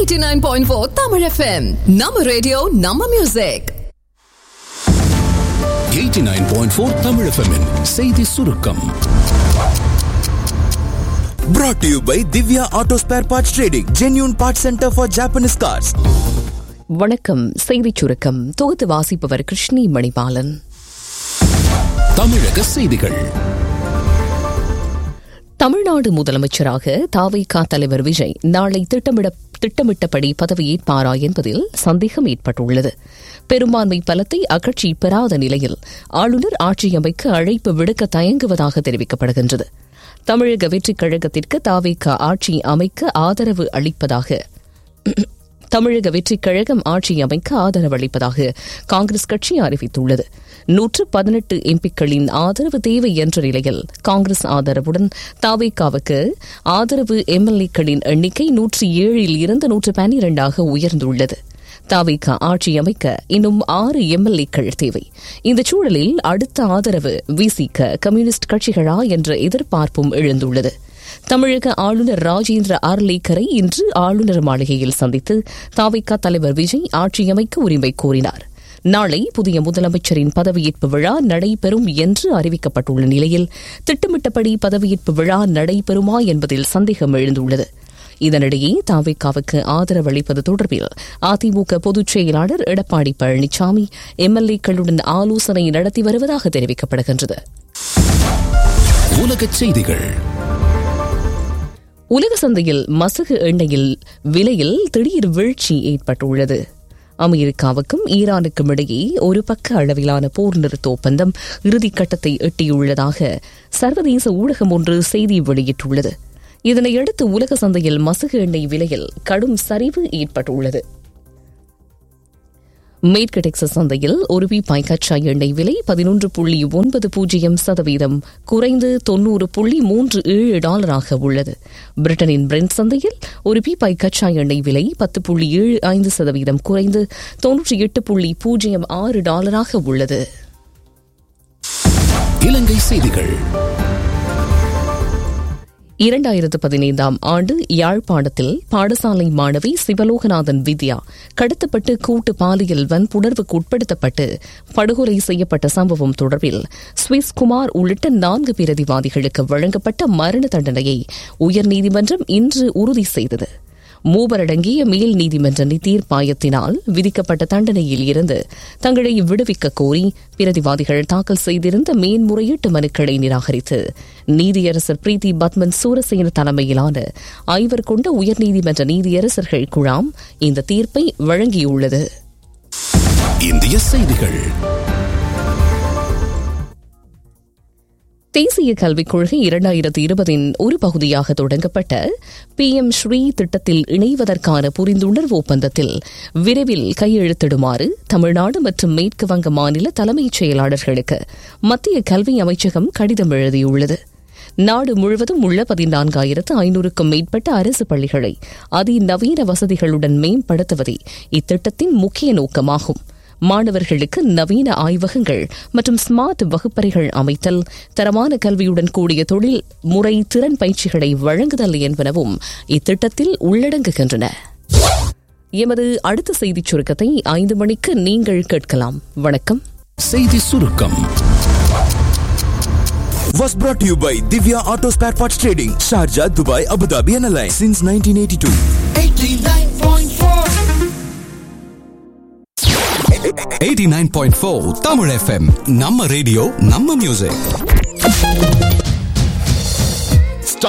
89.4 Tamil FM நம்ம radio நம்ம music 89.4 Tamil FM -இன் செய்தி சுருக்கம் Brought to you by Divya Auto Spare Parts Trading, genuine parts center for Japanese cars. வணக்கம் செய்திச் சுருக்கம் தொகுத்து வாசிப்பவர் கிருஷ்ணி மணிபாலன் தமிழக செய்திகள் தமிழ்நாடு முதலமைச்சராக தாவைக்கா தலைவர் விஜய் நாளை திட்டமிட திட்டமிட்டபடி பதவியேற்பாரா என்பதில் சந்தேகம் ஏற்பட்டுள்ளது பெரும்பான்மை பலத்தை அக்கட்சி பெறாத நிலையில் ஆளுநர் ஆட்சியமைக்க அழைப்பு விடுக்க தயங்குவதாக தெரிவிக்கப்படுகின்றது தமிழக வெற்றிக் கழகத்திற்கு தாவேக்கா ஆட்சி அமைக்க ஆதரவு அளிப்பதாக தமிழக வெற்றிக் கழகம் ஆட்சி அமைக்க ஆதரவு அளிப்பதாக காங்கிரஸ் கட்சி அறிவித்துள்ளது நூற்று பதினெட்டு எம்பிக்களின் ஆதரவு தேவை என்ற நிலையில் காங்கிரஸ் ஆதரவுடன் தாவேக்காவுக்கு ஆதரவு எம்எல்ஏக்களின் எண்ணிக்கை நூற்றி ஏழில் இருந்து நூற்று பன்னிரண்டாக உயர்ந்துள்ளது தாவேக்கா ஆட்சி அமைக்க இன்னும் ஆறு எம்எல்ஏக்கள் தேவை இந்த சூழலில் அடுத்த ஆதரவு விசிக்க கம்யூனிஸ்ட் கட்சிகளா என்ற எதிர்பார்ப்பும் எழுந்துள்ளது தமிழக ஆளுநர் ராஜேந்திர ஆர்லேக்கரை இன்று ஆளுநர் மாளிகையில் சந்தித்து தாவைக்கா தலைவர் விஜய் ஆட்சியமைக்க உரிமை கோரினார் நாளை புதிய முதலமைச்சரின் பதவியேற்பு விழா நடைபெறும் என்று அறிவிக்கப்பட்டுள்ள நிலையில் திட்டமிட்டபடி பதவியேற்பு விழா நடைபெறுமா என்பதில் சந்தேகம் எழுந்துள்ளது இதனிடையே தாவேக்காவுக்கு ஆதரவு அளிப்பது தொடர்பில் அதிமுக பொதுச் செயலாளர் எடப்பாடி பழனிசாமி எம்எல்ஏக்களுடன் ஆலோசனை நடத்தி வருவதாக தெரிவிக்கப்படுகின்றது உலகச் செய்திகள் உலக சந்தையில் மசகு எண்ணெயில் விலையில் திடீர் வீழ்ச்சி ஏற்பட்டுள்ளது அமெரிக்காவுக்கும் ஈரானுக்கும் இடையே ஒரு பக்க அளவிலான போர் நிறுத்த ஒப்பந்தம் இறுதிக்கட்டத்தை எட்டியுள்ளதாக சர்வதேச ஊடகம் ஒன்று செய்தி வெளியிட்டுள்ளது இதனையடுத்து உலக சந்தையில் மசகு எண்ணெய் விலையில் கடும் சரிவு ஏற்பட்டுள்ளது மேற்கு டெக்சஸ் சந்தையில் ஒரு பீப்பாய் கச்சா எண்ணெய் விலை பதினொன்று புள்ளி ஒன்பது பூஜ்ஜியம் சதவீதம் குறைந்து தொன்னூறு புள்ளி மூன்று ஏழு டாலராக உள்ளது பிரிட்டனின் பிரெண்ட் சந்தையில் ஒரு பீப்பாய் கச்சா எண்ணெய் விலை பத்து புள்ளி ஏழு ஐந்து சதவீதம் குறைந்து தொன்னூற்றி எட்டு புள்ளி பூஜ்ஜியம் ஆறு டாலராக உள்ளது இலங்கை செய்திகள் இரண்டாயிரத்து பதினைந்தாம் ஆண்டு யாழ்ப்பாணத்தில் பாடசாலை மாணவி சிவலோகநாதன் வித்யா கடத்தப்பட்டு கூட்டு பாலியல் வன்புணர்வுக்கு உட்படுத்தப்பட்டு படுகொலை செய்யப்பட்ட சம்பவம் தொடர்பில் சுவிஸ் குமார் உள்ளிட்ட நான்கு பிரதிவாதிகளுக்கு வழங்கப்பட்ட மரண தண்டனையை உயர்நீதிமன்றம் இன்று உறுதி செய்தது மூவரடங்கிய மேல் நீதிமன்ற தீர்ப்பாயத்தினால் விதிக்கப்பட்ட தண்டனையில் இருந்து தங்களை விடுவிக்க கோரி பிரதிவாதிகள் தாக்கல் செய்திருந்த மேன்முறையீட்டு மனுக்களை நிராகரித்து நீதியரசர் பிரீத்தி பத்மன் சூரசேன தலைமையிலான ஐவர் கொண்ட உயர்நீதிமன்ற நீதியரசர்கள் குழாம் இந்த தீர்ப்பை வழங்கியுள்ளது இந்திய செய்திகள் தேசிய கல்விக் கொள்கை இரண்டாயிரத்து இருபதின் ஒரு பகுதியாக தொடங்கப்பட்ட பி எம் ஸ்ரீ திட்டத்தில் இணைவதற்கான புரிந்துணர்வு ஒப்பந்தத்தில் விரைவில் கையெழுத்திடுமாறு தமிழ்நாடு மற்றும் மேற்கு வங்க மாநில தலைமைச் செயலாளர்களுக்கு மத்திய கல்வி அமைச்சகம் கடிதம் எழுதியுள்ளது நாடு முழுவதும் உள்ள பதினான்காயிரத்து ஐநூறுக்கும் மேற்பட்ட அரசு பள்ளிகளை அதிநவீன வசதிகளுடன் மேம்படுத்துவதே இத்திட்டத்தின் முக்கிய நோக்கமாகும் மாணவர்களுக்கு நவீன ஆய்வகங்கள் மற்றும் ஸ்மார்ட் வகுப்பறைகள் அமைத்தல் தரமான கல்வியுடன் கூடிய தொழில் முறை திறன் பயிற்சிகளை வழங்குதல் என்பனவும் இத்திட்டத்தில் உள்ளடங்குகின்றன எமது அடுத்த செய்திச் சுருக்கத்தை ஐந்து மணிக்கு நீங்கள் கேட்கலாம் வணக்கம் செய்தி சுருக்கம் Was brought to you by Divya Auto Spare Parts Trading, Sharjah, Dubai, Abu Dhabi, and Alliance since 1982. 89.4 Tamil FM நம்ம ரேடியோ நம்ம மியூசிக்